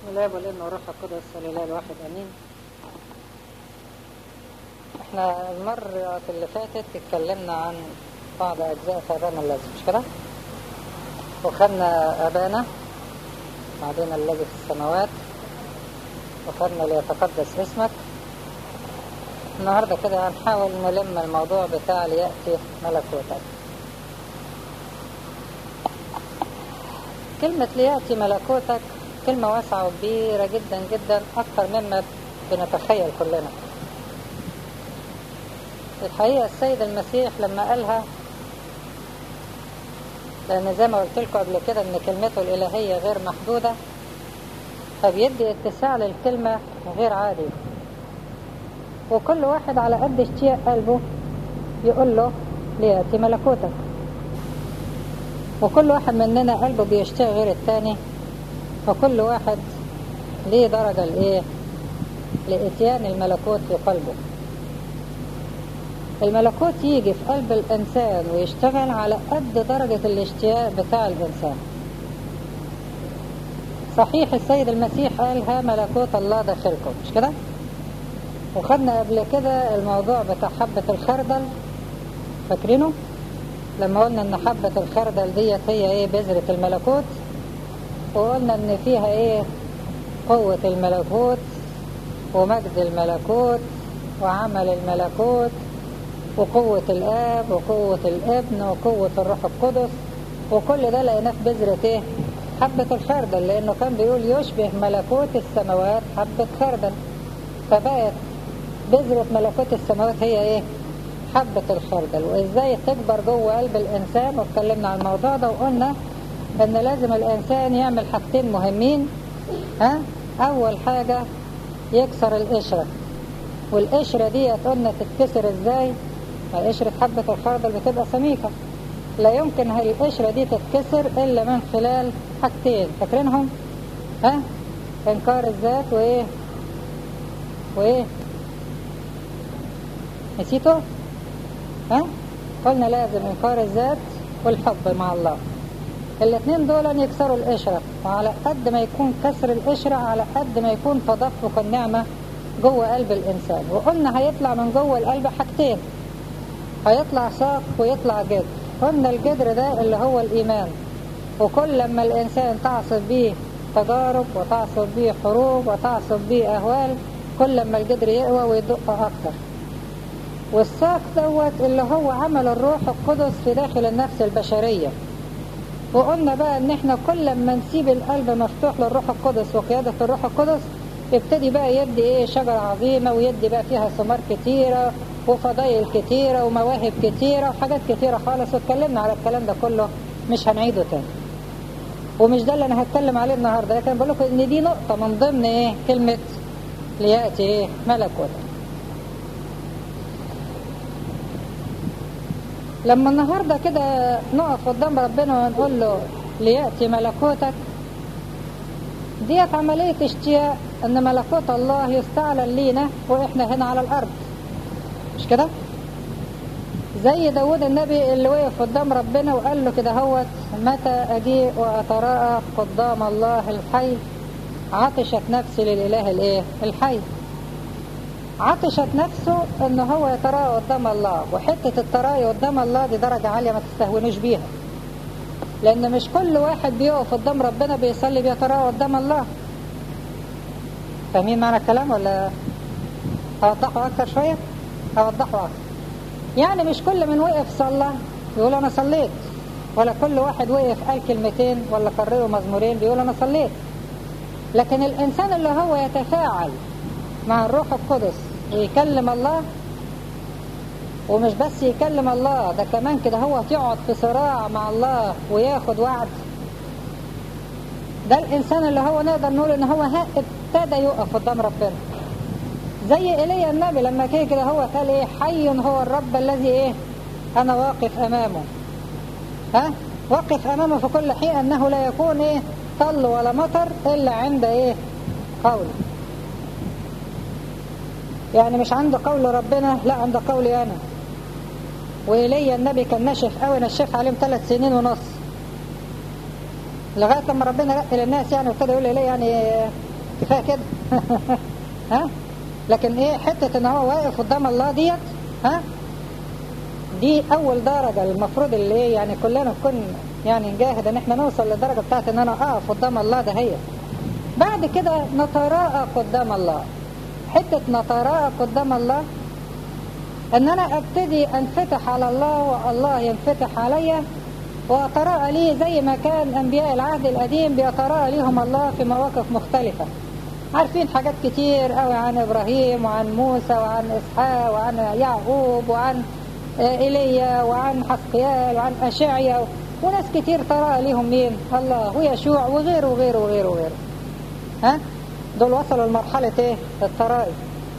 الاب والابن والروح القدس الاله الواحد امين احنا المرة اللي فاتت اتكلمنا عن بعض اجزاء في ابانا الذي مش كده وخدنا ابانا بعدين الذي في السماوات وخدنا ليتقدس اسمك النهارده كده هنحاول نلم الموضوع بتاع ليأتي ملكوتك كلمة ليأتي ملكوتك كلمة واسعة وكبيرة جدا جدا أكثر مما بنتخيل كلنا الحقيقة السيد المسيح لما قالها لأن زي ما قلت لكم قبل كده إن كلمته الإلهية غير محدودة فبيدي اتساع للكلمة غير عادي وكل واحد على قد اشتياق قلبه يقول له ليأتي ملكوتك وكل واحد مننا قلبه بيشتاق غير التاني فكل واحد ليه درجة لإيه لإتيان الملكوت في قلبه الملكوت يجي في قلب الإنسان ويشتغل على قد درجة الاشتياق بتاع الإنسان صحيح السيد المسيح قال ها ملكوت الله داخلكم مش كده وخدنا قبل كده الموضوع بتاع حبة الخردل فاكرينه لما قلنا ان حبة الخردل ديت هي ايه بذرة الملكوت وقلنا ان فيها ايه قوة الملكوت ومجد الملكوت وعمل الملكوت وقوة الاب وقوة الابن وقوة الروح القدس وكل ده لقيناه في بذرة ايه حبة الخردل لانه كان بيقول يشبه ملكوت السماوات حبة خردل فبقت بذرة ملكوت السماوات هي ايه حبة الخردل وازاي تكبر جوه قلب الانسان واتكلمنا عن الموضوع ده وقلنا ان لازم الانسان يعمل حاجتين مهمين ها اول حاجة يكسر القشرة والقشرة دي قلنا تتكسر ازاي قشرة حبة الخردل بتبقى سميكة لا يمكن القشرة دي تتكسر الا من خلال حاجتين فاكرينهم ها انكار الذات وايه وايه نسيته ها قلنا لازم انكار الذات والحب مع الله الاثنين دول يكسروا القشرة وعلى قد ما يكون كسر القشرة على قد ما يكون تدفق النعمة جوه قلب الإنسان وقلنا هيطلع من جوه القلب حاجتين هيطلع ساق ويطلع جدر قلنا الجدر ده اللي هو الإيمان وكل لما الإنسان تعصب بيه تجارب وتعصب بيه حروب وتعصب بيه أهوال كل لما الجدر يقوى ويدق أكتر والساق دوت اللي هو عمل الروح القدس في داخل النفس البشرية وقلنا بقى ان احنا كل ما نسيب القلب مفتوح للروح القدس وقيادة الروح القدس يبتدي بقى يدي ايه شجرة عظيمة ويدي بقى فيها ثمار كتيرة وفضائل كتيرة ومواهب كتيرة وحاجات كتيرة خالص واتكلمنا على الكلام ده كله مش هنعيده تاني ومش ده اللي انا هتكلم عليه النهارده لكن بقول لكم ان دي نقطة من ضمن ايه كلمة ليأتي ايه ملكوتك لما النهاردة كده نقف قدام ربنا ونقول له ليأتي ملكوتك ديت عملية اشتياق ان ملكوت الله يستعلن لينا واحنا هنا على الارض مش كده زي داود النبي اللي وقف قدام ربنا وقال له كده هوت متى اجيء واتراءى قدام الله الحي عطشت نفسي للاله الايه الحي عطشت نفسه ان هو يتراءى قدام الله وحتة التراءي قدام الله دي درجة عالية ما تستهونوش بيها لان مش كل واحد بيقف قدام ربنا بيصلي بيتراءى قدام الله فاهمين معنى الكلام ولا اوضحه اكتر شوية اوضحه اكتر يعني مش كل من وقف صلى يقول انا صليت ولا كل واحد وقف قال كلمتين ولا قرئوا مزمورين بيقول انا صليت لكن الانسان اللي هو يتفاعل مع الروح القدس ويكلم الله ومش بس يكلم الله ده كمان كده هو يقعد في صراع مع الله وياخد وعد ده الانسان اللي هو نقدر نقول ان هو ابتدى يقف قدام ربنا زي ايليا النبي لما كده كده هو قال ايه حي هو الرب الذي ايه انا واقف امامه ها واقف امامه في كل حين انه لا يكون ايه طل ولا مطر الا عند ايه قوله يعني مش عند قول ربنا لا عند قولي انا وإيليا النبي كان ناشف قوي نشف عليهم ثلاث سنين ونص لغاية لما ربنا رقل الناس يعني وابتدى يقول إليه يعني كفايه كده ها لكن ايه حته ان هو واقف قدام الله ديت ها دي اول درجه المفروض اللي ايه يعني كلنا نكون يعني نجاهد ان احنا نوصل للدرجه بتاعت ان انا اقف قدام الله ده هي بعد كده نتراءى قدام الله حته نتراءى قدام الله ان انا ابتدي انفتح على الله والله ينفتح عليا واتراءى ليه زي ما كان انبياء العهد القديم بيتراءى ليهم الله في مواقف مختلفه عارفين حاجات كتير قوي عن ابراهيم وعن موسى وعن اسحاق وعن يعقوب وعن ايليا وعن حسقيال وعن اشعيا وناس كتير تراءى ليهم مين الله ويشوع وغيره وغيره وغيره وغيره ها دول وصلوا لمرحله ايه الترائي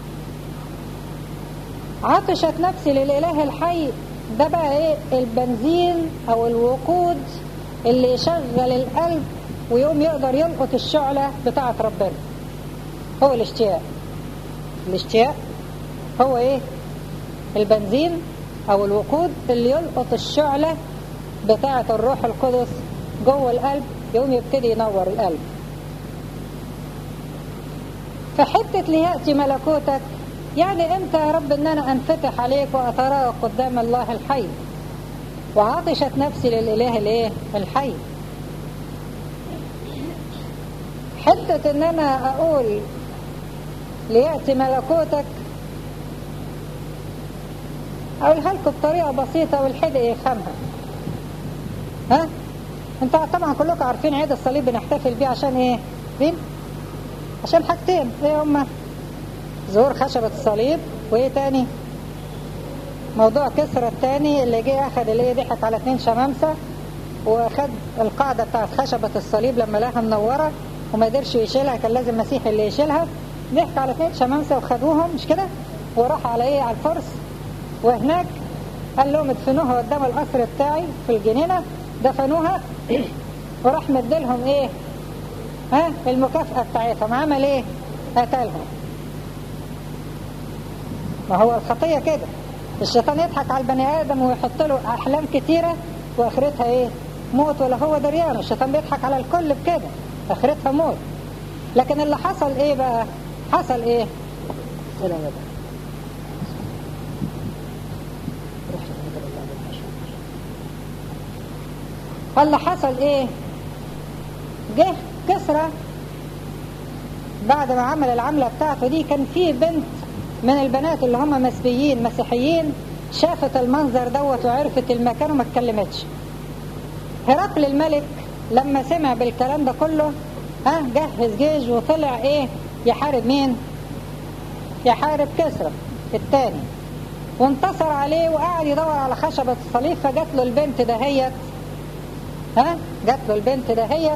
عطشت نفسي للاله الحي ده بقى ايه البنزين او الوقود اللي يشغل القلب ويقوم يقدر يلقط الشعلة بتاعة ربنا هو الاشتياق الاشتياق هو ايه البنزين او الوقود اللي يلقط الشعلة بتاعة الروح القدس جوه القلب يقوم يبتدي ينور القلب فحتة ليأتي ملكوتك يعني امتى يا رب ان انا انفتح عليك واتراءى قدام الله الحي وعطشت نفسي للاله الايه الحي حتة ان انا اقول ليأتي ملكوتك اقولها لكم بطريقة بسيطة والحدق يفهمها ها انت طبعا كلكم عارفين عيد الصليب بنحتفل بيه عشان ايه فين عشان حاجتين ايه هما ظهور خشبة الصليب وايه تاني موضوع كسرى التاني اللي جه اخد اللي ضحك على اتنين شمامسة واخد القاعدة بتاعت خشبة الصليب لما لقاها منورة وما قدرش يشيلها كان لازم مسيح اللي يشيلها ضحك على اتنين شمامسة وخدوهم مش كده وراح على ايه على الفرس وهناك قال لهم ادفنوها قدام القصر بتاعي في الجنينة دفنوها وراح مديلهم ايه ها المكافأة بتاعتهم عمل ايه قتلهم ما هو الخطية كده الشيطان يضحك على البني آدم ويحط له أحلام كتيرة وآخرتها إيه؟ موت ولا هو دريان الشيطان بيضحك على الكل بكده آخرتها موت لكن اللي حصل إيه بقى؟ حصل إيه؟ سلام يا اللي حصل إيه؟ جه كسرى بعد ما عمل العملة بتاعته دي كان في بنت من البنات اللي هم مسيحيين مسيحيين شافت المنظر دوت وعرفت المكان وما اتكلمتش هرقل الملك لما سمع بالكلام ده كله ها جهز جيش وطلع ايه يحارب مين يحارب كسرى التاني وانتصر عليه وقعد يدور على خشبة الصليب فجات له البنت دهيت ها جات له البنت دهيت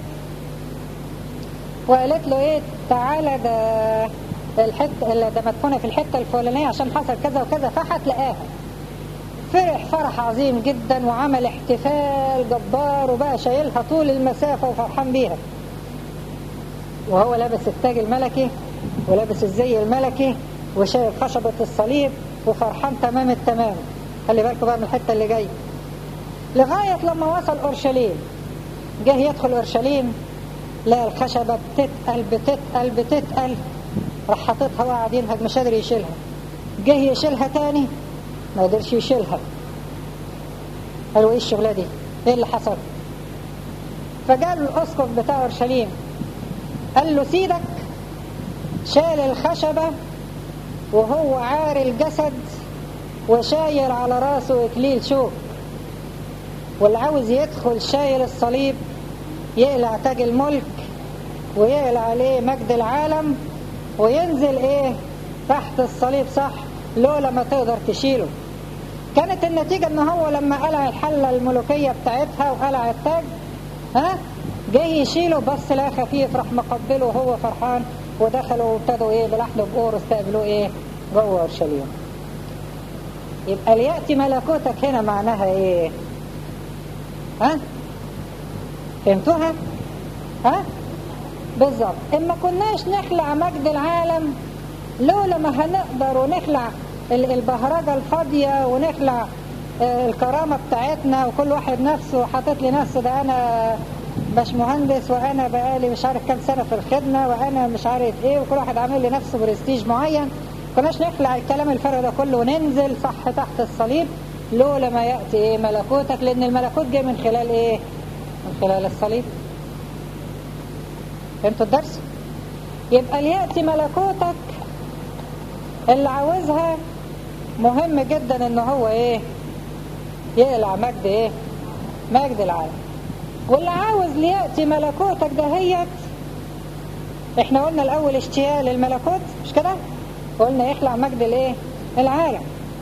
وقالت له ايه تعالى ده الحته اللي ده مدفونه في الحته الفلانيه عشان حصل كذا وكذا فهتلاقاها فرح فرح عظيم جدا وعمل احتفال جبار وبقى شايلها طول المسافه وفرحان بيها وهو لابس التاج الملكي ولابس الزي الملكي وشايل خشبة الصليب وفرحان تمام التمام خلي بالكم بقى من الحتة اللي جاية لغاية لما وصل أورشليم جه يدخل أورشليم لا الخشبة بتتقل بتتقل بتتقل راح حاططها وقعد ينهج مش قادر يشيلها جه يشيلها تاني ما قدرش يشيلها قالوا ايه الشغلة دي ايه اللي حصل فقال الاسقف بتاع اورشليم قال له سيدك شال الخشبة وهو عار الجسد وشايل على راسه اكليل شوك واللي عاوز يدخل شايل الصليب يقلع تاج الملك ويقلع عليه مجد العالم وينزل ايه تحت الصليب صح لولا ما تقدر تشيله كانت النتيجة ان هو لما قلع الحلة الملوكية بتاعتها وقلع التاج ها جه يشيله بس لا خفيف راح مقبله وهو فرحان ودخلوا وابتدوا ايه بلحن بقور استقبلوه ايه جوه اورشليم يبقى ليأتي ملكوتك هنا معناها ايه ها فهمتوها ها بالظبط اما كناش نخلع مجد العالم لولا ما هنقدر ونخلع البهرجة الفاضية ونخلع الكرامة بتاعتنا وكل واحد نفسه حاطط لي نفسه ده انا باش مهندس وانا بقالي مش عارف كام سنه في الخدمه وانا مش عارف ايه وكل واحد عامل لنفسه برستيج معين كناش نخلع الكلام الفارغ ده كله وننزل صح تحت الصليب لولا ما ياتي ايه ملكوتك لان الملكوت جاي من خلال ايه من خلال الصليب فهمتوا الدرس يبقى لياتي ملكوتك اللي عاوزها مهم جدا ان هو ايه يقلع مجد ايه مجد العالم واللي عاوز ليأتي ملكوتك دهيت احنا قلنا الاول اشتياق للملكوت مش كده قلنا يخلع مجد الايه العالم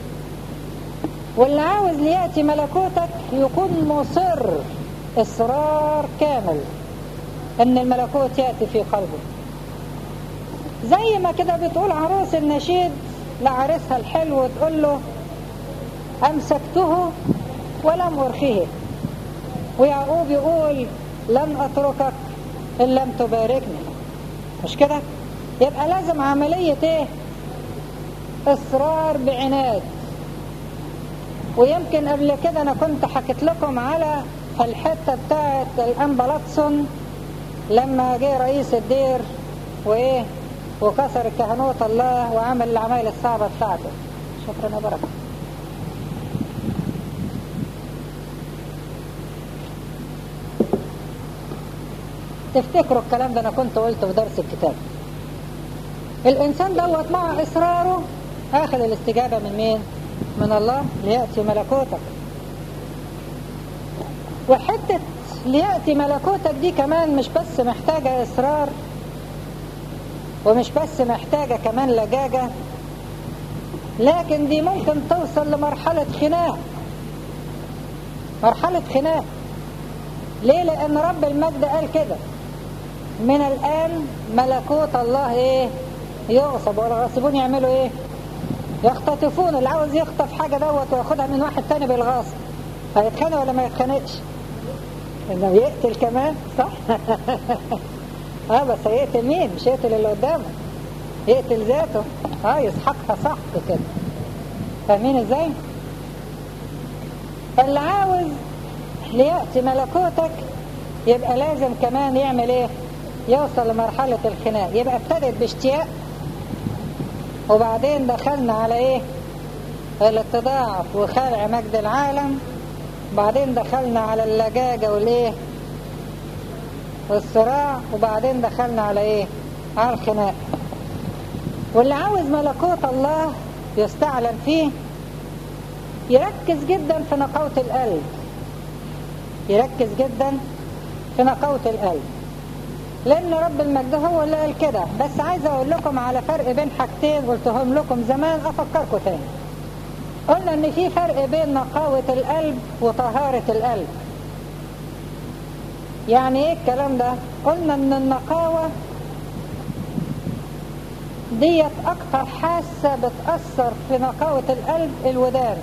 واللي عاوز ليأتي ملكوتك يكون مصر اصرار كامل ان الملكوت يأتي في قلبه زي ما كده بتقول عروس النشيد لعريسها الحلو وتقول له أمسكته ولم أرخيه ويعقوب يقول لن أتركك إن لم تباركني مش كده يبقى لازم عملية ايه إصرار بعناد ويمكن قبل كده أنا كنت حكيت لكم على الحتة بتاعت الأنبلاتسون لما جه رئيس الدير وإيه وكسر الكهنوت الله وعمل العمايل الصعبة بتاعته شكرا يا بركة تفتكروا الكلام ده أنا كنت قلته في درس الكتاب الإنسان دوت مع إصراره أخذ الاستجابة من مين؟ من الله ليأتي ملكوتك وحتة ليأتي ملكوتك دي كمان مش بس محتاجة إصرار ومش بس محتاجة كمان لجاجة لكن دي ممكن توصل لمرحلة خناق مرحلة خناق ليه لأن رب المجد قال كده من الآن ملكوت الله إيه يغصب والغاصبون يعملوا إيه يختطفون اللي عاوز يخطف حاجة دوت وياخدها من واحد تاني بالغصب هيتخانق ولا ما يتخانقش انه يقتل كمان صح اه بس هيقتل مين مش يقتل اللي قدامه يقتل ذاته اه يسحقها سحق كده فاهمين ازاي اللي عاوز ليأتي ملكوتك يبقى لازم كمان يعمل ايه يوصل لمرحلة الخناق يبقى ابتدت باشتياق وبعدين دخلنا على ايه الاتضاع وخلع مجد العالم بعدين دخلنا على اللجاجة والايه والصراع وبعدين دخلنا على ايه على الخناق واللي عاوز ملكوت الله يستعلن فيه يركز جدا في نقاوة القلب يركز جدا في نقاوة القلب لأن رب المجد هو اللي قال كده بس عايز أقول لكم على فرق بين حاجتين قلتهم لكم زمان أفكركم تاني قلنا إن في فرق بين نقاوة القلب وطهارة القلب يعني إيه الكلام ده؟ قلنا إن النقاوة ديت أكتر حاسة بتأثر في نقاوة القلب الودان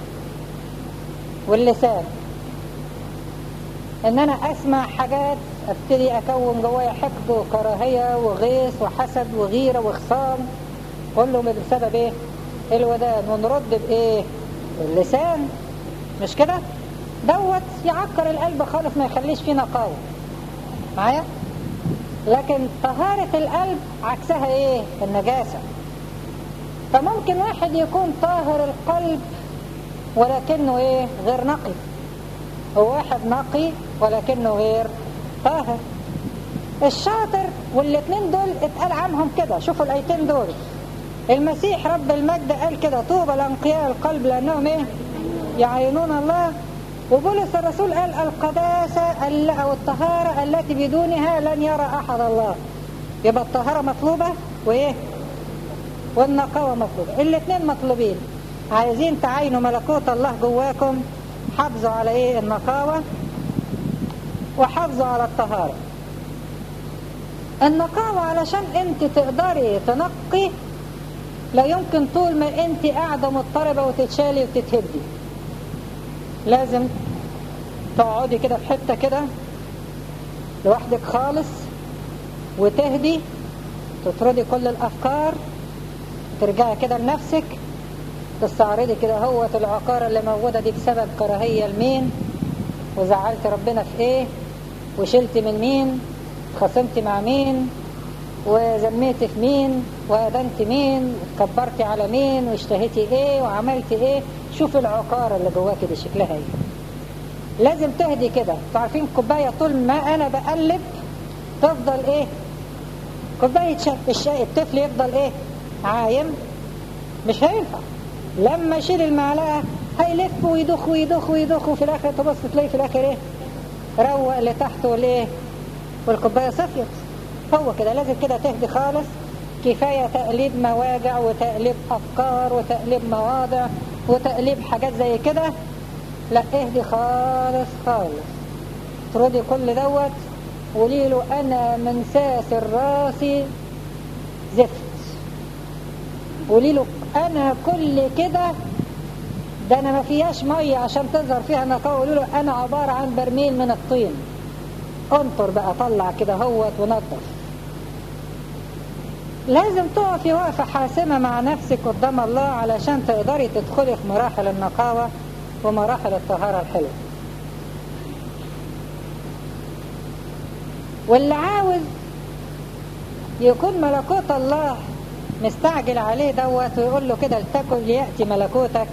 واللسان ان انا اسمع حاجات ابتدي اكون جوايا حقد وكراهيه وغيظ وحسد وغيره وخصام كله بسبب ايه الودان ونرد بايه اللسان مش كده دوت يعكر القلب خالص ما يخليش فيه نقاوه معايا لكن طهارة القلب عكسها ايه النجاسة فممكن واحد يكون طاهر القلب ولكنه ايه غير نقي وواحد نقي ولكنه غير طاهر الشاطر والاثنين دول اتقال عنهم كده شوفوا الايتين دول المسيح رب المجد قال كده طوبى لانقياء القلب لانهم ايه يعينون الله وبولس الرسول قال القداسة او الطهارة التي بدونها لن يرى احد الله يبقى الطهارة مطلوبة وايه والنقاوة مطلوبة الاثنين مطلوبين عايزين تعينوا ملكوت الله جواكم حافظوا على ايه النقاوة وحافظوا على الطهارة النقاوة علشان انت تقدري تنقي لا يمكن طول ما انت قاعدة مضطربة وتتشالي وتتهدي لازم تقعدي كده في حتة كده لوحدك خالص وتهدي تطردي كل الافكار ترجعي كده لنفسك تستعرضي كده هوة العقارة اللي موجودة دي بسبب كراهية لمين وزعلت ربنا في ايه وشلت من مين خصمت مع مين وذميت في مين وأدنت مين وكبرت على مين واشتهيتي ايه وعملت ايه شوف العقارة اللي جواك دي شكلها ايه لازم تهدي كده تعرفين كوباية طول ما انا بقلب تفضل ايه كوباية شاي الشاي الطفل يفضل ايه عايم مش هينفع لما اشيل المعلقة هيلف ويدخ ويدخ ويدخ وفي الاخر تبص تلاقي في الاخر ايه روق لتحت والايه والكوباية صفيت هو كده لازم كده تهدي خالص كفاية تقليب مواجع وتقليب أفكار وتقليب مواضع وتقليب حاجات زي كده لا اهدي خالص خالص تردي كل دوت قولي له أنا من ساس راسي زفت قولي له أنا كل كده ده أنا ما فيهاش مية عشان تظهر فيها نقاوة قولي له أنا عبارة عن برميل من الطين انطر بقى طلع كده هوت ونظف لازم تقفي وقفة حاسمة مع نفسك قدام الله علشان تقدري تدخلي في مراحل النقاوة ومراحل الطهارة الحلوة واللي عاوز يكون ملكوت الله مستعجل عليه دوت ويقول له كده لتكن ليأتي ملكوتك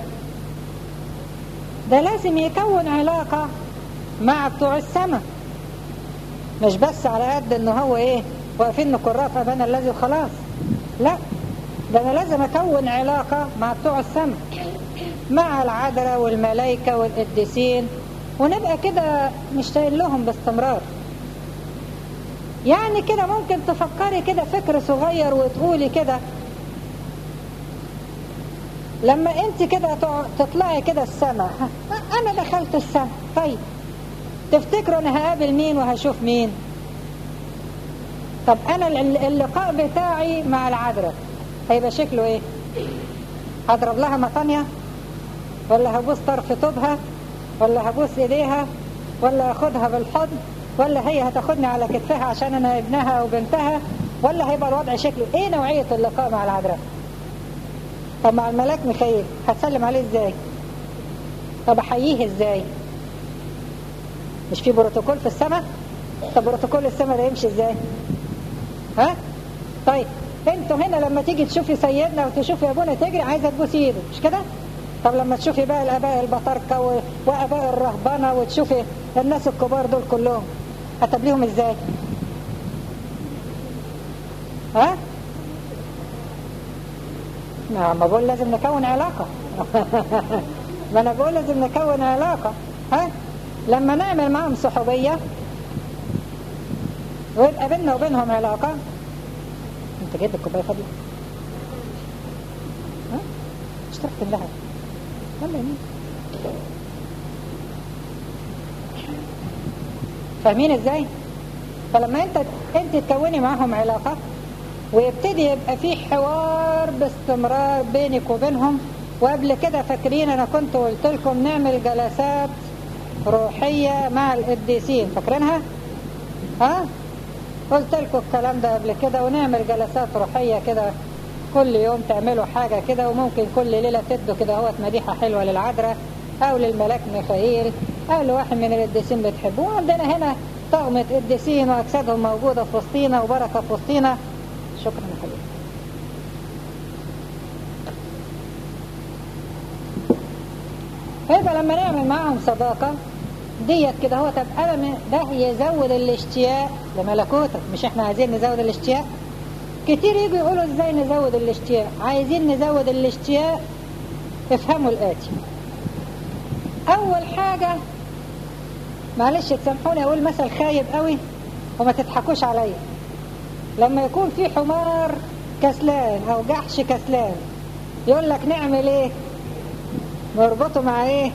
ده لازم يكون علاقة مع بتوع السماء مش بس على قد ان هو ايه واقفين نكراف ابانا الذي خلاص لا ده انا لازم اكون علاقة مع بتوع السماء مع العذراء والملائكة والقديسين ونبقى كده مشتاقين لهم باستمرار يعني كده ممكن تفكري كده فكر صغير وتقولي كده لما انت كده تطلعي كده السماء انا دخلت السماء طيب تفتكروا انا هقابل مين وهشوف مين طب انا اللقاء بتاعي مع العذراء هيبقى شكله ايه هضرب لها مطانية ولا هبوس طرف طوبها ولا هبوس ايديها ولا اخدها بالحضن ولا هي هتاخدني على كتفها عشان انا ابنها او بنتها ولا هيبقى الوضع شكله ايه نوعية اللقاء مع العذراء طب مع الملاك ميخائيل هتسلم عليه ازاي طب احييه ازاي مش في بروتوكول في السماء طب بروتوكول السماء ده يمشي ازاي ها طيب انتوا هنا لما تيجي تشوفي سيدنا وتشوفي ابونا تجري عايزه تبوسي ايده مش كده طب لما تشوفي بقى الاباء البطاركه و... واباء الرهبنه وتشوفي الناس الكبار دول كلهم هتقابليهم ازاي ها ما ما بقول لازم نكون علاقة ما انا بقول لازم نكون علاقة ها لما نعمل معهم صحوبية ويبقى بيننا وبينهم علاقة انت جايب الكوباية فاضية ها اشتركت لها يلا يمين فاهمين ازاي فلما انت انت تكوني معهم علاقة ويبتدي يبقى في حوار باستمرار بينك وبينهم وقبل كده فاكرين انا كنت قلت لكم نعمل جلسات روحية مع القديسين فاكرينها ها قلت لكم الكلام ده قبل كده ونعمل جلسات روحية كده كل يوم تعملوا حاجة كده وممكن كل ليلة تدوا كده هوت مديحة حلوة للعذراء او للملاك ميخائيل او لواحد من القديسين بتحبوه عندنا هنا طغمة قديسين واجسادهم موجودة في وسطينا وبركة في وسطينا شكرا يا حبيبي فيبقى لما نعمل معهم صداقة ديت كده هو طب أنا ده يزود الاشتياق لملكوتك مش احنا عايزين نزود الاشتياق كتير يجوا يقولوا ازاي نزود الاشتياق عايزين نزود الاشتياق افهموا الآتي أول حاجة معلش تسامحوني أقول مثل خايب قوي وما تضحكوش عليا لما يكون في حمار كسلان او جحش كسلان يقول لك نعمل ايه نربطه مع ايه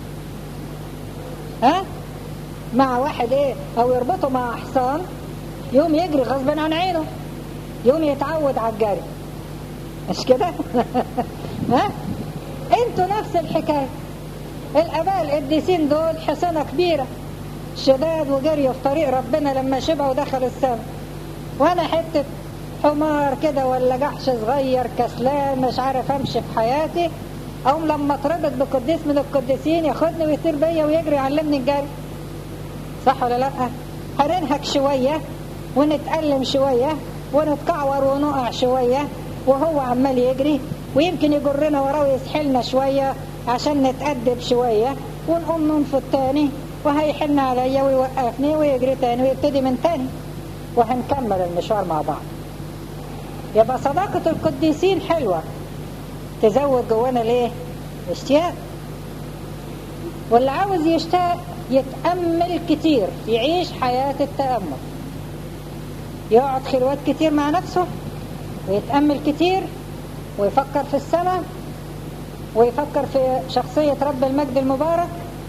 ها مع واحد ايه او يربطه مع حصان يوم يجري غصبا عن عينه يوم يتعود على الجري مش كده ها انتوا نفس الحكايه الاباء القديسين دول حصانه كبيره شداد وجريوا في طريق ربنا لما شبعوا ودخلوا السماء وانا حتة حمار كده ولا جحش صغير كسلان مش عارف امشي في حياتي اقوم لما اتربط بقديس من القديسين ياخدني ويطير بيا ويجري يعلمني الجري صح ولا لا هننهك شوية ونتألم شوية ونتكعور ونقع شوية وهو عمال يجري ويمكن يجرنا وراه ويسحلنا شوية عشان نتأدب شوية ونقوم ننفض تاني وهيحن عليا ويوقفني ويجري تاني ويبتدي من تاني وهنكمل المشوار مع بعض يبقى صداقة القديسين حلوة تزود جوانا ليه؟ اشتياق واللي عاوز يشتاق يتأمل كتير يعيش حياة التأمل يقعد خلوات كتير مع نفسه ويتأمل كتير ويفكر في السماء ويفكر في شخصية رب المجد المبارك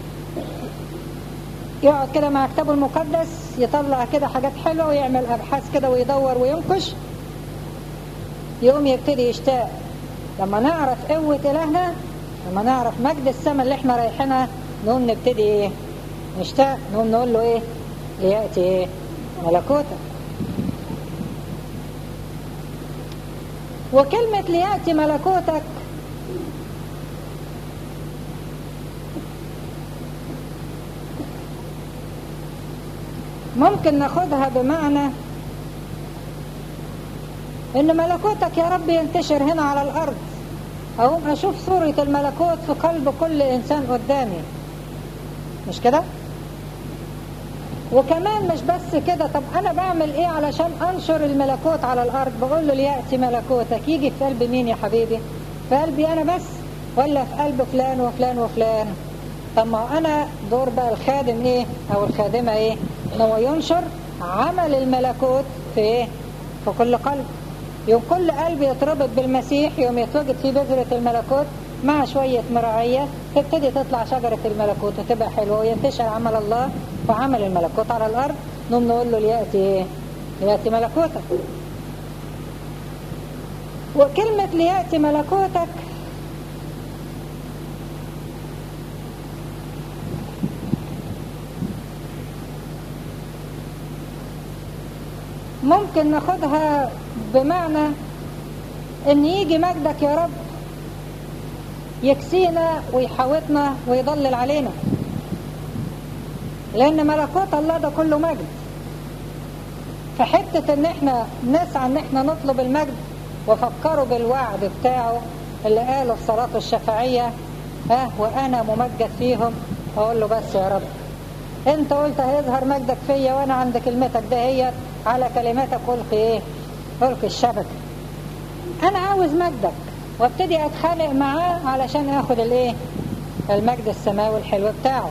يقعد كده مع كتابه المقدس يطلع كده حاجات حلوة ويعمل أبحاث كده ويدور وينقش يقوم يبتدي يشتاق لما نعرف قوة إلهنا لما نعرف مجد السماء اللي احنا رايحينها نقوم نبتدي ايه نشتاق نقوم نقول له ايه ليأتي ايه ملكوتك وكلمة ليأتي ملكوتك ممكن ناخدها بمعنى ان ملكوتك يا رب ينتشر هنا على الارض اقوم اشوف صورة الملكوت في قلب كل انسان قدامي مش كده وكمان مش بس كده طب انا بعمل ايه علشان انشر الملكوت على الارض بقول له ليأتي ملكوتك يجي في قلب مين يا حبيبي في قلبي انا بس ولا في قلب فلان وفلان وفلان طب ما انا دور بقى الخادم ايه او الخادمة ايه ان هو ينشر عمل الملكوت في ايه في كل قلب يوم كل قلب يتربط بالمسيح يوم يتوجد فيه بذرة الملكوت مع شوية مراعية تبتدي تطلع شجرة الملكوت وتبقى حلوة وينتشر عمل الله وعمل الملكوت على الأرض نقوم نقول له ليأتي إيه؟ ليأتي ملكوتك وكلمة ليأتي ملكوتك ممكن ناخدها بمعنى ان يجي مجدك يا رب يكسينا ويحاوطنا ويضلل علينا لان ملكوت الله ده كله مجد فحتة ان احنا نسعى ان احنا نطلب المجد وفكروا بالوعد بتاعه اللي قاله في صلاة الشفاعية ها وانا ممجد فيهم اقول له بس يا رب انت قلت هيظهر مجدك فيا وانا عند كلمتك ده هي على كلماتك ألقي ايه ألقي الشبكة انا عاوز مجدك وابتدي اتخانق معاه علشان اخد الايه المجد السماوي الحلو بتاعه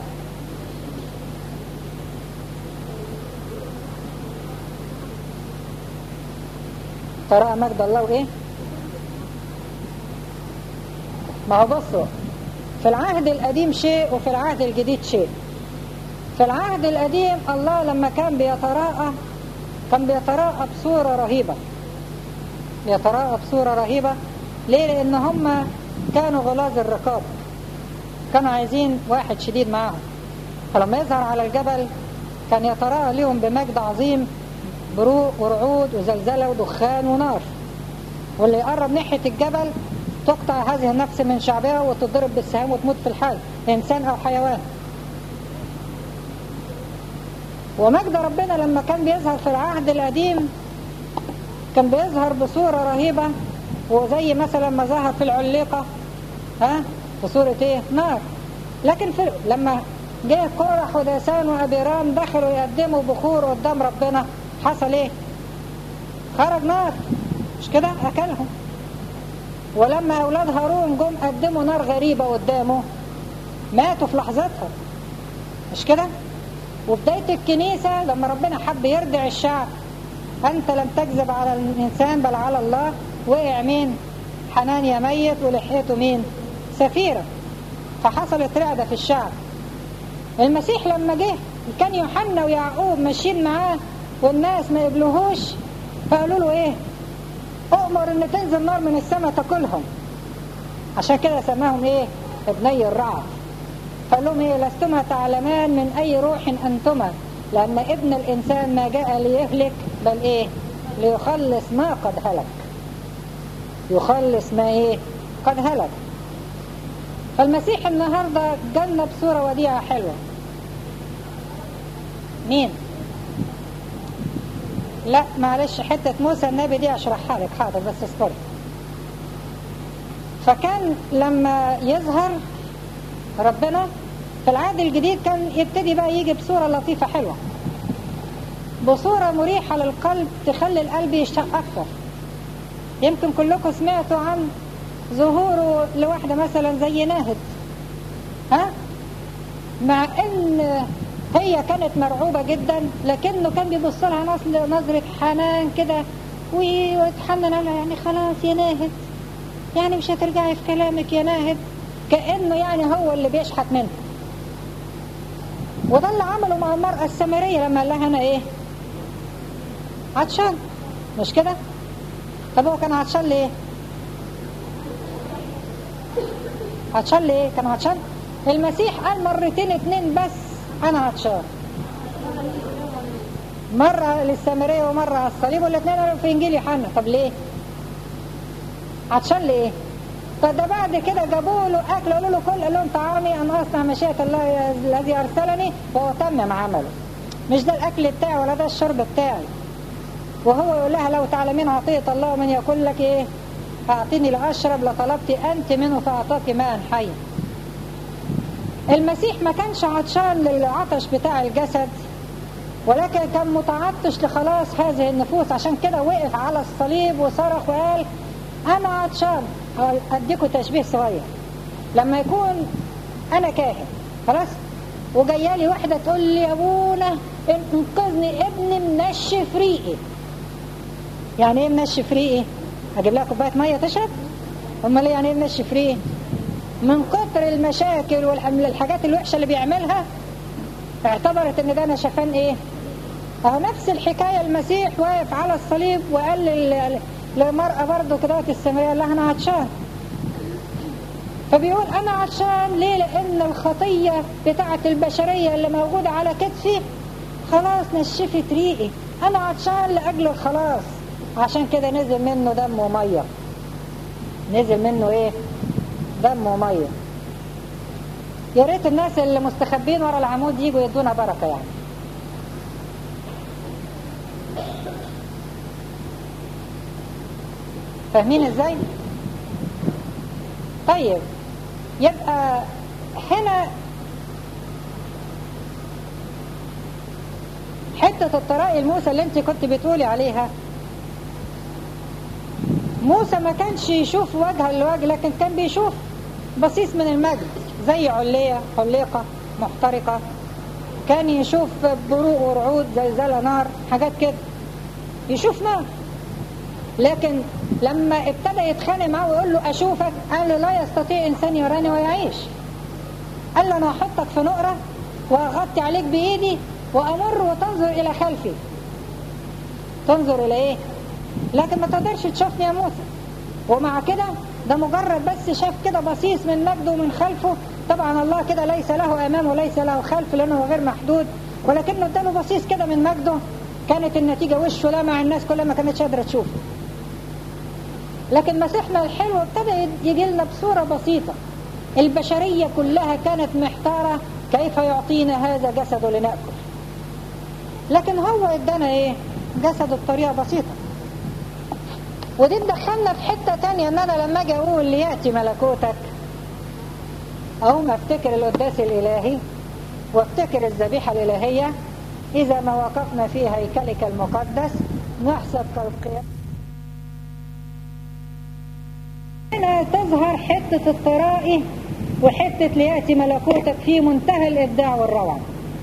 ترى مجد الله وايه ما هو بصوا في العهد القديم شيء وفي العهد الجديد شيء في العهد القديم الله لما كان بيتراءى كان بيتراءى بصورة رهيبة بيتراءى بصورة رهيبة ليه لان هم كانوا غلاظ الرقاب كانوا عايزين واحد شديد معاهم فلما يظهر على الجبل كان يتراءى لهم بمجد عظيم بروق ورعود وزلزلة ودخان ونار واللي يقرب ناحية الجبل تقطع هذه النفس من شعبها وتضرب بالسهام وتموت في الحال إنسان أو حيوان ومجد ربنا لما كان بيظهر في العهد القديم كان بيظهر بصورة رهيبة وزي مثلا ما ظهر في العليقة ها بصورة ايه نار لكن في لما جه كورح وداسان وابيرام دخلوا يقدموا بخور قدام ربنا حصل ايه خرج نار مش كده اكلهم ولما اولاد هارون جم قدموا نار غريبة قدامه ماتوا في لحظتها مش كده وبداية الكنيسة لما ربنا حب يردع الشعب أنت لم تكذب على الإنسان بل على الله وقع مين حنانيا ميت ولحيته مين سفيرة فحصلت رعدة في الشعب المسيح لما جه كان يوحنا ويعقوب ماشيين معاه والناس ما قبلوهوش فقالوا له ايه اؤمر ان تنزل نار من السماء تاكلهم عشان كده سماهم ايه ابني الرعب فقال لهم ايه لستما تعلمان من اي روح انتما لان ابن الانسان ما جاء ليهلك بل ايه ليخلص ما قد هلك يخلص ما ايه قد هلك فالمسيح النهاردة جالنا بصورة وديعة حلوة مين لا معلش حتة موسى النبي دي اشرحها لك حاضر بس اصبري فكان لما يظهر ربنا في العهد الجديد كان يبتدي بقى يجي بصورة لطيفة حلوة بصورة مريحة للقلب تخلي القلب يشتاق أكثر يمكن كلكم سمعتوا عن ظهوره لواحدة مثلا زي ناهد ها مع ان هي كانت مرعوبة جدا لكنه كان بيبص لها نظرة حنان كده ويتحنن عليها يعني خلاص يا ناهد يعني مش هترجعي في كلامك يا ناهد كأنه يعني هو اللي بيشحت منه وده اللي عمله مع المرأة السامرية لما قال لها أنا إيه عطشان مش كده طب هو كان عطشان ليه عطشان ليه كان عطشان المسيح قال مرتين اتنين بس أنا عطشان مرة للسامرية ومرة على الصليب والاثنين قالوا في إنجيل يوحنا طب ليه عطشان ليه فده بعد كده جابوا له اكل قالوا له كل قال لهم طعامي ان اصنع مشيئه الله الذي ارسلني وهو تمم عمله مش ده الاكل بتاعي ولا ده الشرب بتاعي وهو يقول لها لو تعلمين عطيه الله من يقول لك ايه اعطيني لاشرب لطلبت انت منه فاعطاك ماء حيا المسيح ما كانش عطشان للعطش بتاع الجسد ولكن كان متعطش لخلاص هذه النفوس عشان كده وقف على الصليب وصرخ وقال انا عطشان اديكم تشبيه صغير لما يكون انا كاهن خلاص وجايه لي واحده تقول لي يا ابونا انقذني ابني منشف ريقي يعني ايه منشف ريقي اجيب لها كوبايه ميه تشرب امال ايه يعني ايه منشف ريقي من كتر المشاكل والحاجات الوحشه اللي بيعملها اعتبرت ان ده نشفان ايه اهو نفس الحكايه المسيح واقف على الصليب وقال للمرأة برضه كده السماوية قال لها أنا عطشان فبيقول أنا عطشان ليه؟ لأن الخطية بتاعة البشرية اللي موجودة على كتفي خلاص نشفت ريقي أنا عطشان لأجل الخلاص عشان كده نزل منه دم ومية نزل منه إيه؟ دم ومية يا ريت الناس اللي مستخبين ورا العمود يجوا يدونا بركة يعني فاهمين ازاي طيب يبقى هنا حتة الطرائق الموسى اللي انت كنت بتقولي عليها موسى ما كانش يشوف وجها لوجه لكن كان بيشوف بصيص من المجد زي علية حليقة محترقة كان يشوف بروق ورعود زلزلة نار حاجات كده يشوف نار لكن لما ابتدى يتخانق معاه ويقول له اشوفك قال له لا يستطيع انسان يراني ويعيش قال له انا هحطك في نقرة واغطي عليك بايدي وامر وتنظر الى خلفي تنظر الى ايه لكن ما تقدرش تشوفني يا موسى ومع كده ده مجرد بس شاف كده بصيص من مجده من خلفه طبعا الله كده ليس له امام وليس له خلف لانه غير محدود ولكنه اداله بصيص كده من مجده كانت النتيجه وشه لمع الناس كلها ما كانتش قادره تشوفه لكن مسيحنا الحلو ابتدى يجي لنا بصورة بسيطة البشرية كلها كانت محتارة كيف يعطينا هذا جسده لنأكل لكن هو ادانا ايه جسده بطريقة بسيطة ودي تدخلنا في حتة تانية ان انا لما اجي اقول ليأتي ملكوتك او ما افتكر القداس الالهي وافتكر الذبيحة الالهية اذا ما وقفنا في هيكلك المقدس نحسب كالقيام هنا تظهر حتة الطرائي وحتة ليأتي ملكوتك في منتهى الإبداع والروعة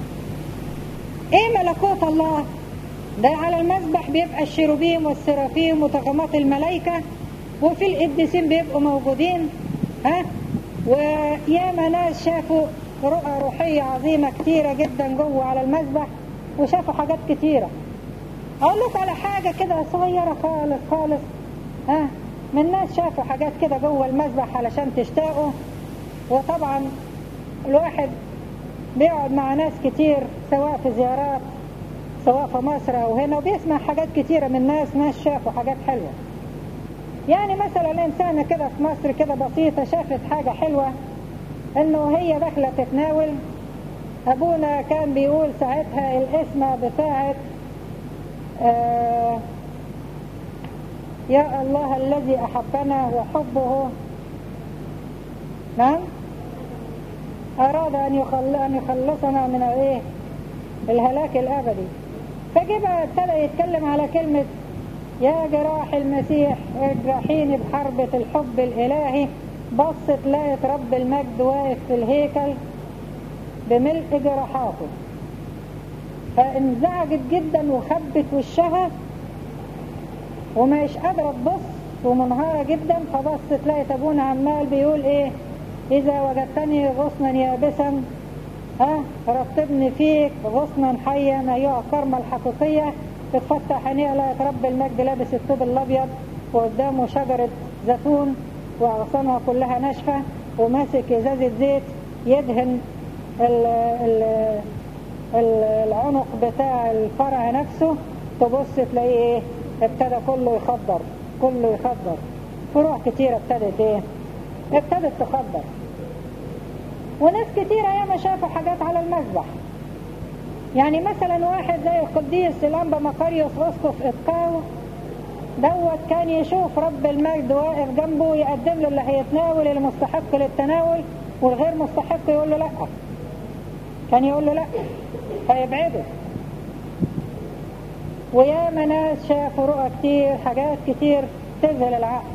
إيه ملكوت الله؟ ده على المسبح بيبقى الشيروبيم والسرافيم وطغمات الملائكة وفي القديسين بيبقوا موجودين ها وياما ناس شافوا رؤى روحية عظيمة كتيرة جدا جوه على المسبح وشافوا حاجات كتيرة أقول لك على حاجة كده صغيرة خالص خالص ها من ناس شافوا حاجات كده جوه المسبح علشان تشتاقوا وطبعا الواحد بيقعد مع ناس كتير سواء في زيارات سواء في مصر او هنا وبيسمع حاجات كتيرة من ناس ناس شافوا حاجات حلوة يعني مثلا انسانة كده في مصر كده بسيطة شافت حاجة حلوة انه هي داخلة تتناول ابونا كان بيقول ساعتها الاسم بتاعت آه يا الله الذي أحبنا وحبه نعم أراد أن يخل... أن يخلصنا من إيه الهلاك الأبدي فجي بقى ابتدى يتكلم على كلمة يا جراح المسيح اجرحيني بحربة الحب الإلهي بصت لقت رب المجد واقف في الهيكل بملء جراحاته فانزعجت جدا وخبت وشها ومش قادرة تبص ومنهارة جدا فبصت لقيت أبونا عمال بيقول إيه إذا وجدتني غصنا يابسا ها رتبني فيك غصنا حيا أيها الكرمة الحقيقية تتفتح عينيها لقيت رب المجد لابس الثوب الأبيض وقدامه شجرة زيتون وأغصانها كلها ناشفة وماسك إزازة زيت يدهن ال ال ال العنق بتاع الفرع نفسه تبص تلاقيه ايه ابتدى كله يخضر كله يخضر فروع كتيرة ابتدت ايه ابتدت تخضر وناس كتيرة ياما شافوا حاجات على المذبح يعني مثلا واحد زي القديس الانبا مقاريوس اسقف اتقاو دوت كان يشوف رب المجد واقف جنبه يقدم له اللي هيتناول المستحق للتناول والغير مستحق يقول له لا كان يقول له لا فيبعده وياما ناس شافوا رؤى كتير حاجات كتير تذهل العقل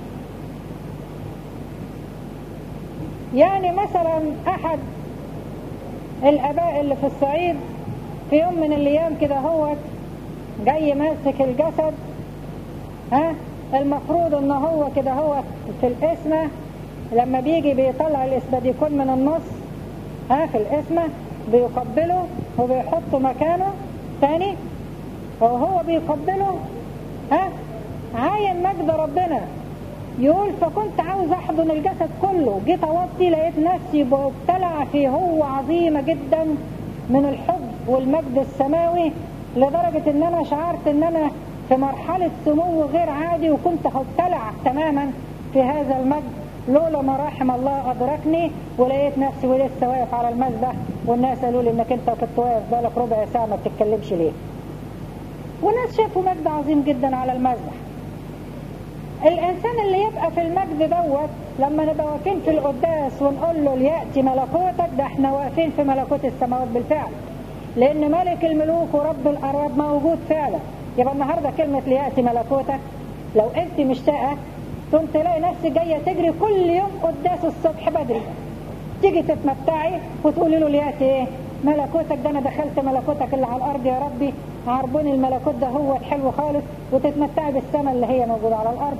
يعني مثلا احد الاباء اللي في الصعيد في يوم من الايام كده هو جاي ماسك الجسد ها المفروض ان هو كده هو في القسمة لما بيجي بيطلع الاسباديكون من النص ها في القسمة بيقبله وبيحطه مكانه تاني وهو بيقبله ها عاين مجد ربنا يقول فكنت عاوز احضن الجسد كله جيت اوطي لقيت نفسي مبتلع في هو عظيمة جدا من الحب والمجد السماوي لدرجة ان انا شعرت ان انا في مرحلة سمو غير عادي وكنت هبتلع تماما في هذا المجد لولا ما رحم الله أدركني ولقيت نفسي ولسه واقف على المذبح والناس قالوا لي انك انت كنت واقف بقالك ربع ساعة ما بتتكلمش ليه وناس شافوا مجد عظيم جدا على المذبح الإنسان اللي يبقى في المجد دوت لما نبقى واقفين في القداس ونقول له ليأتي ملكوتك ده احنا واقفين في ملكوت السماوات بالفعل لأن ملك الملوك ورب الأرباب موجود فعلا يبقى النهاردة كلمة ليأتي ملكوتك لو انت مشتاقة تقوم تلاقي نفسك جاية تجري كل يوم قداس الصبح بدري تيجي تتمتعي وتقولي له ليأتي ايه ملكوتك ده انا دخلت ملكوتك اللي على الارض يا ربي عربوني الملكوت ده هو الحلو خالص وتتمتعي بالسماء اللي هي موجودة على الارض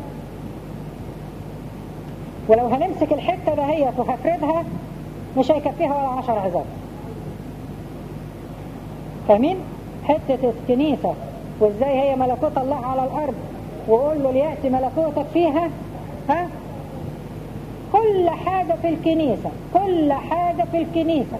ولو هنمسك الحتة دهيت وهفردها مش هيكفيها ولا عشر عظام فاهمين حتة الكنيسة وازاي هي ملكوت الله على الارض وقول له ليأتي ملكوتك فيها ها كل حاجة في الكنيسة كل حاجة في الكنيسة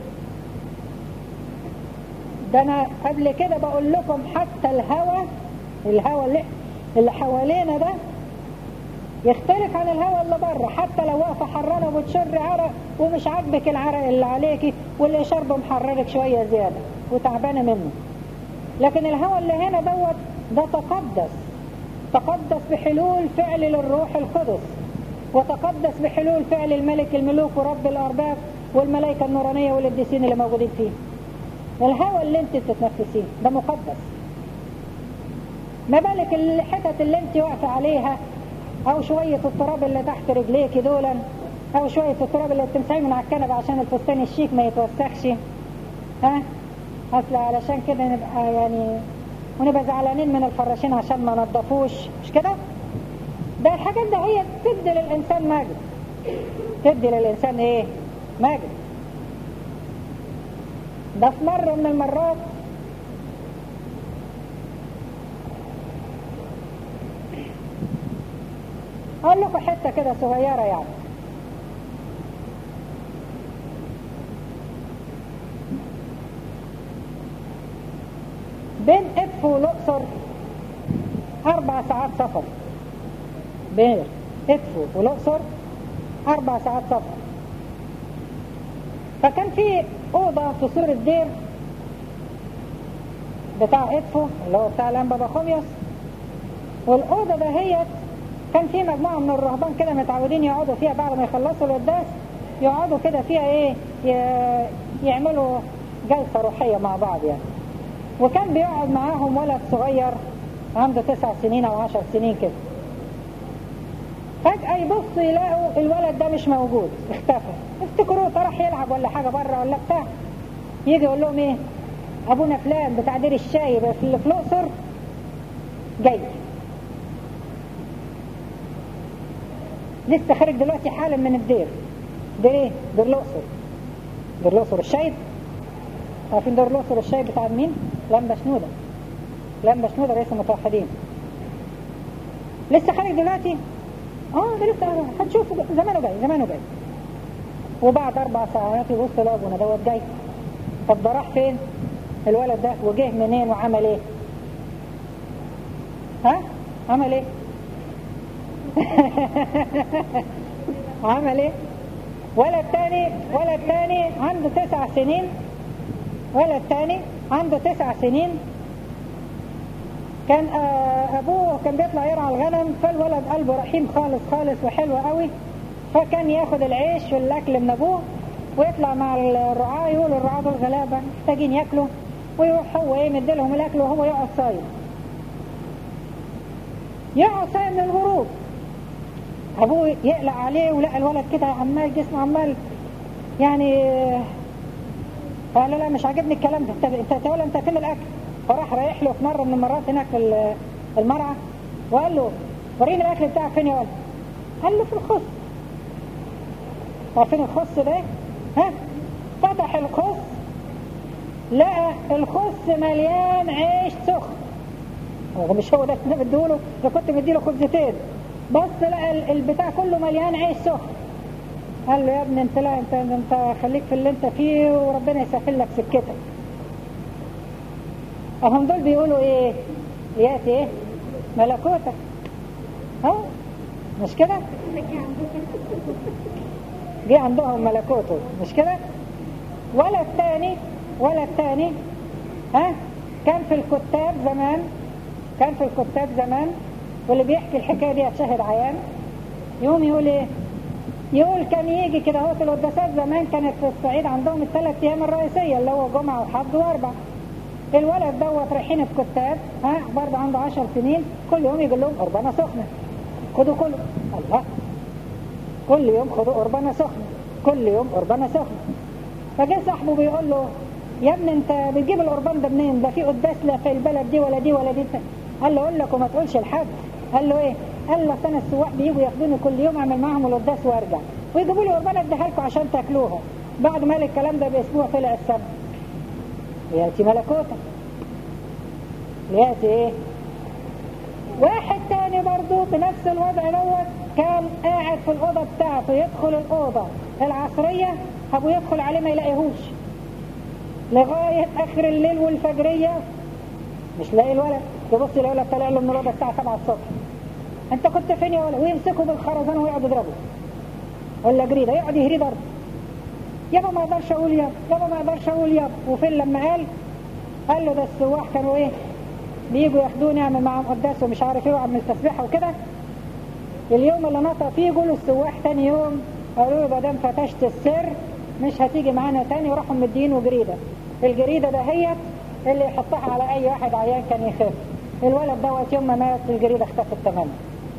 ده انا قبل كده بقول لكم حتى الهوى الهوى اللي, اللي حوالينا ده يختلف عن الهوى اللي بره حتى لو واقفه حرانه وبتشر عرق ومش عاجبك العرق اللي عليكي واللي شربه محررك شويه زياده وتعبانه منه لكن الهوى اللي هنا دوت ده تقدس تقدس بحلول فعل للروح القدس وتقدس بحلول فعل الملك الملوك ورب الارباب والملائكه النورانيه والقديسين اللي موجودين فيه الهوى اللي انت بتتنفسيه ده مقدس ما بالك الحتت اللي انت واقفه عليها او شوية التراب اللي تحت رجليك دولا او شوية التراب اللي بتمسحيه من على الكنبة عشان الفستان الشيك ما يتوسخش ها اصل علشان كده نبقى يعني ونبقى زعلانين من الفراشين عشان ما نضفوش مش كده ده الحاجات ده هي تدي للانسان مجد تدي للانسان ايه مجد ده في مرة من المرات اقول لكم حتة كده صغيرة يعني بين ادفو والاقصر اربع ساعات سفر بين ادفو والاقصر اربع ساعات سفر فكان في اوضة في سور الدير بتاع ادفو اللي هو بتاع الانبا بخوميوس والاوضه دهيت كان في مجموعه من الرهبان كده متعودين يقعدوا فيها بعد ما يخلصوا القداس يقعدوا كده فيها ايه ي- يعملوا جلسه روحيه مع بعض يعني وكان بيقعد معاهم ولد صغير عنده تسع سنين او عشر سنين كده فجأة يبصوا يلاقوا الولد ده مش موجود اختفى افتكروه راح يلعب ولا حاجة بره ولا بتاع يجي يقول لهم ايه ابونا فلان بتاع دير الشاي في في الاقصر جاي لسه خارج دلوقتي حالا من الدير دير ايه دير الاقصر دير الاقصر الشاي عارفين دير الاقصر الشاي بتاع مين لمبة شنودة لمبة شنودة رئيس المتوحدين لسه خارج دلوقتي اه ده لسه هتشوفوا زمانه جاي زمانه جاي وبعد اربع ساعات يبص لا ابونا دوت جاي طب ده راح فين الولد ده وجه منين وعمل ايه ها عمل ايه عمل ايه ولد تاني ولد تاني عنده تسع سنين ولد تاني عنده تسع سنين كان آه، ابوه كان بيطلع يرعى الغنم فالولد قلبه رحيم خالص خالص وحلو قوي فكان ياخد العيش والاكل من ابوه ويطلع مع الرعاة يقول الرعاة دول غلابة محتاجين ياكلوا ويروح هو ايه مديلهم الاكل وهو يقعد صايم يقعد صايم من الغروب ابوه يقلق عليه ولقى الولد كده عمال جسمه عمال يعني آه، قال له لا مش عاجبني الكلام ده انت انت ولا انت فين الاكل فراح رايح له في مره من المرات هناك في ال- المرعى وقال له وريني الاكل بتاعك فين يا ولد قال له في الخص عارفين الخص ده ها فتح الخص لقى الخص مليان عيش سخن هو مش هو ده اللي أنا مديهوله ده كنت مديله خبزتين بص لقى ال- البتاع كله مليان عيش سخن قال له يا ابني انت لا انت انت خليك في اللي انت فيه وربنا يسهل لك سكتك اهم دول بيقولوا ايه ياتي ايه ملكوتك ها مش كده جه عندهم ملكوته مش كده ولا الثاني ولا الثاني ها كان في الكتاب زمان كان في الكتاب زمان واللي بيحكي الحكايه دي شاهد عيان يقوم يقول ايه يقول كان يجي كده هو في القداسات زمان كانت في الصعيد عندهم الثلاث ايام الرئيسيه اللي هو جمعه وحد واربع الولد دوت رايحين الكتاب ها برضه عنده 10 سنين كل يوم يقول لهم قربانه سخنه خدوا كله الله كل يوم خدوا قربانه سخنه كل يوم قربانه سخنه فجه صاحبه بيقول له يا ابني انت بتجيب القربان ده منين ده في قداس لا في البلد دي ولا دي ولا دي قال له اقول لك وما تقولش لحد قال له ايه قال له انا السواح بيجوا ياخدوني كل يوم اعمل معاهم القداس وارجع ويجيبوا لي قربان اديها لكم عشان تاكلوها بعد ما قال الكلام ده باسبوع طلع السبت ياتي ملكوتك ياتي ايه واحد تاني برضه بنفس الوضع دوت كان قاعد في الأوضة بتاعته يدخل الأوضة العصرية أبوه يدخل عليه ما يلاقيهوش لغاية آخر الليل والفجرية مش لاقي الولد يبص يلاقي الولد طالع له من الأوضة الساعة 7 الصبح أنت كنت فين يا ولد ويمسكه بالخرزانة ويقعد يضربه ولا جريدة يقعد يهري ضرب يابا ما اقدرش اقول يابا يابا ما اقدرش اقول يابا وفين لما قال قال له ده السواح كانوا ايه بيجوا ياخدوني اعمل معاهم قداس ومش عارف ايه واعمل تسبيحه وكده اليوم اللي نطق فيه يقولوا السواح تاني يوم قالوا له ما دام فتشت السر مش هتيجي معانا تاني وراحوا مدينه جريده الجريده دهيت اللي يحطها على اي واحد عيان كان يخف الولد دوت يوم ما مات الجريده اختفت تماما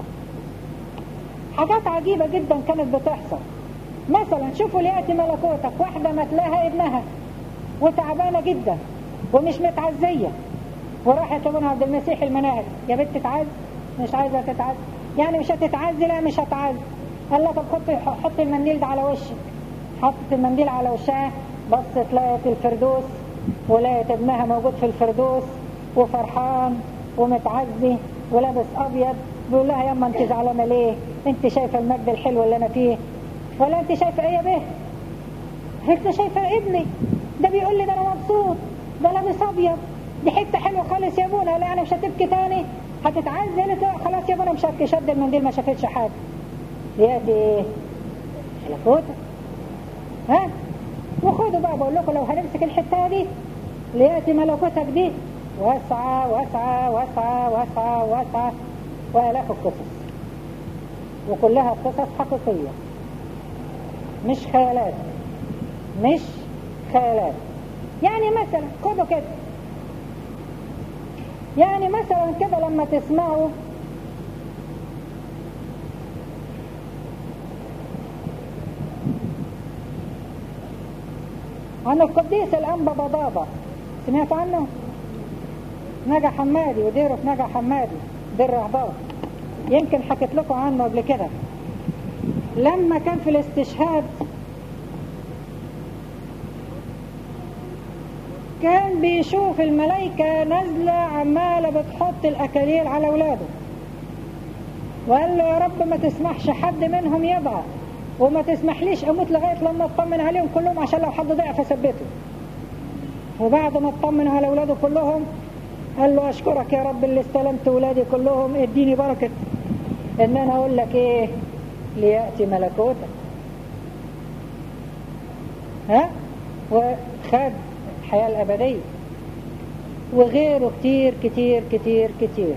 حاجات عجيبه جدا كانت بتحصل مثلا شوفوا لياتي ملكوتك واحده مات لها ابنها وتعبانه جدا ومش متعزيه وراحت لابونا عبد المسيح المناهج يا بنت تتعز مش عايزه تتعز يعني مش هتتعزي لا مش هتعز قال لها طب حطي حطي المنديل ده على وشك حطت المنديل على وشها بصت لقيت الفردوس ولقيت ابنها موجود في الفردوس وفرحان ومتعزي ولابس ابيض بيقول لها ياما انت زعلانه ليه؟ انت شايفه المجد الحلو اللي انا فيه ولا انت شايفه ايه يا به؟ انت شايفه ابني ده بيقول لي ده انا مبسوط ده لابس ابيض دي حته حلوه خالص يا ابونا لا انا مش هتبكي تاني هتتعزي قالت لا خلاص يا ابونا مش هبكي شد المنديل ما شافتش حاجه ياتي ايه؟ ملكوتك ها وخدوا بقى بقول لكم لو هنمسك الحته دي لياتي ملكوتك دي واسعة واسعة واسعة واسعة واسعة وآلاف القصص وكلها قصص حقيقية مش خيالات مش خيالات يعني مثلا خدوا كده يعني مثلا كده لما تسمعوا عن القديس الأنبا بضابة سمعت عنه نجا حمادي وديره في نجا حمادي دير رهبان يمكن حكيت لكم عنه قبل كده لما كان في الاستشهاد كان بيشوف الملائكة نازلة عمالة بتحط الأكاليل على أولاده وقال له يا رب ما تسمحش حد منهم يضعف وما تسمحليش أموت لغاية لما أطمن عليهم كلهم عشان لو حد ضعف أثبته وبعد ما اطمن على أولاده كلهم قال له أشكرك يا رب اللي استلمت أولادي كلهم اديني بركة إن أنا أقول لك إيه ليأتي ملكوتك ها وخد الحياة الأبدية وغيره كتير كتير كتير كتير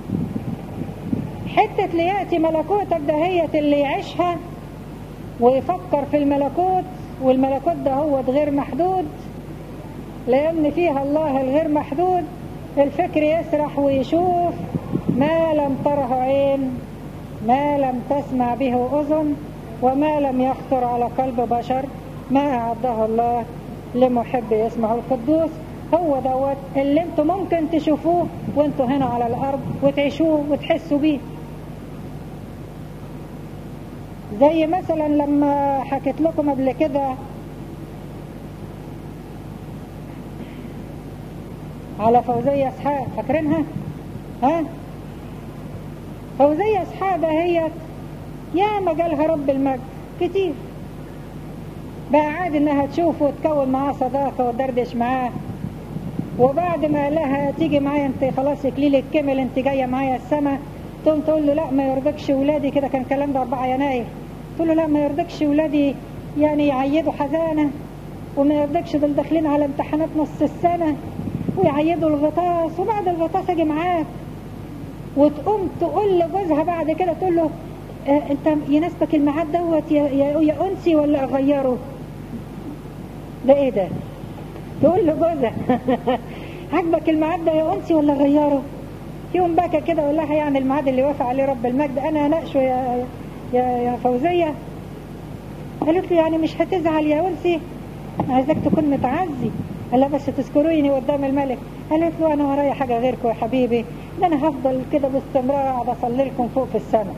حتة ليأتي ملكوتك ده هي اللي يعيشها ويفكر في الملكوت والملكوت ده هو غير محدود لأن فيها الله الغير محدود الفكر يسرح ويشوف ما لم تره عين ما لم تسمع به أذن وما لم يخطر على قلب بشر ما أعده الله لمحب يسمع القدوس هو دوت اللي انتوا ممكن تشوفوه وانتوا هنا على الأرض وتعيشوه وتحسوا بيه زي مثلا لما حكيت لكم قبل كده على فوزية اسحاق فاكرينها ها فوزية اسحاق دهيت يا ما جالها رب المجد كتير بقى عادي انها تشوفه وتكون معاه صداقة وتدردش معاه وبعد ما قال لها تيجي معايا انت خلاص اكليلك كمل انت جايه معايا السما تقوم تقول له لا ما يرضكش ولادي كده كان الكلام ده 4 يناير تقول له لا ما يرضكش ولادي يعني يعيدوا حزانه وما يرضكش دول داخلين على امتحانات نص السنه ويعيدوا الغطاس وبعد الغطاس اجي معاك وتقوم تقول لجوزها بعد كده تقول له اه انت يناسبك الميعاد دوت يا, يا, يا انسي ولا اغيره ده ايه ده تقول لجوزها عجبك الميعاد ده يا انسي ولا اغيره يوم بكى كده يقول لها يعني الميعاد اللي وافق عليه رب المجد انا اناقشه يا يا يا فوزيه قالت له يعني مش هتزعل يا انسي عايزك تكون متعزي قال لها بس تذكروني قدام الملك قالت له انا ورايا حاجه غيركم يا حبيبي ده انا هفضل كده باستمرار اقعد اصلي لكم فوق في السماء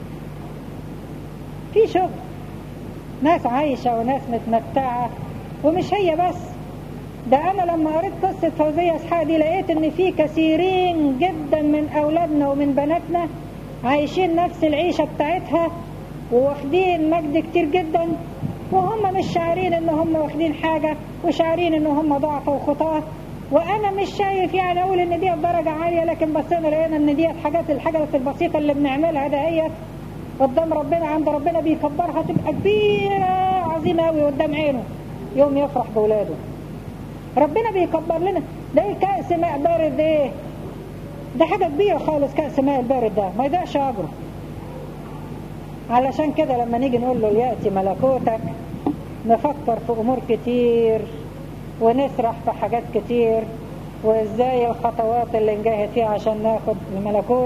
في شغل ناس عايشه وناس متمتعه ومش هي بس ده انا لما قريت قصه فوزيه اسحاق دي لقيت ان في كثيرين جدا من اولادنا ومن بناتنا عايشين نفس العيشه بتاعتها وواخدين مجد كتير جدا وهم مش شاعرين ان هم واخدين حاجة وشاعرين ان هم ضعف وخطاة وانا مش شايف يعني اقول ان دي درجة عالية لكن بصينا لقينا ان دي حاجات الحاجات البسيطة اللي بنعملها دهيت قدام ربنا عند ربنا بيكبرها تبقى كبيرة عظيمة قوي قدام عينه يوم يفرح بولاده ربنا بيكبر لنا ده ايه كأس ماء بارد ايه ده حاجة كبيرة خالص كأس ماء البارد ده ما يضيعش أجره علشان كده لما نيجي نقول له يأتي ملكوتك نفكر في أمور كتير ونسرح في حاجات كتير وإزاي الخطوات اللي نجاهد فيها عشان ناخد الملكوت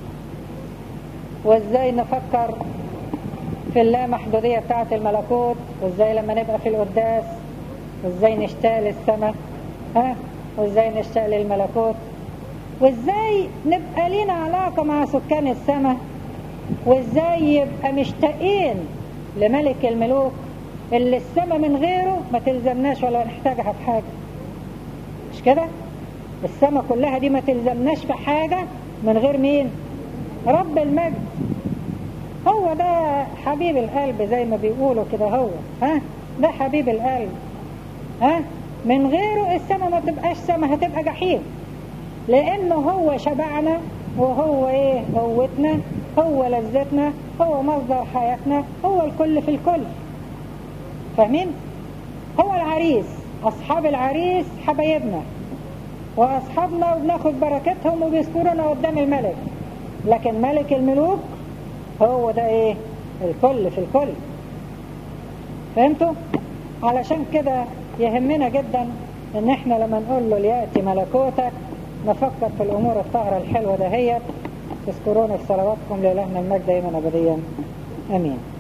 وإزاي نفكر في اللامحدودية بتاعة الملكوت وإزاي لما نبقى في القداس وإزاي نشتاق للسماء ها وإزاي نشتاق للملكوت وإزاي نبقى لنا علاقة مع سكان السماء وإزاي يبقى مشتاقين لملك الملوك اللي السماء من غيره ما تلزمناش ولا نحتاجها في حاجة مش كده السماء كلها دي ما تلزمناش في حاجة من غير مين رب المجد هو ده حبيب القلب زي ما بيقولوا كده هو ها ده حبيب القلب ها من غيره السماء ما تبقاش سماء هتبقى جحيم لانه هو شبعنا وهو ايه قوتنا هو لذتنا هو مصدر حياتنا هو الكل في الكل فاهمين هو العريس أصحاب العريس حبايبنا وأصحابنا وبناخد بركتهم وبيذكرونا قدام الملك لكن ملك الملوك هو ده ايه الكل في الكل فهمتوا علشان كده يهمنا جدا ان احنا لما نقول له ليأتي ملكوتك نفكر في الامور الطاهرة الحلوة دهيت تذكرون في صلواتكم لإلهنا المجد دائما ابديا امين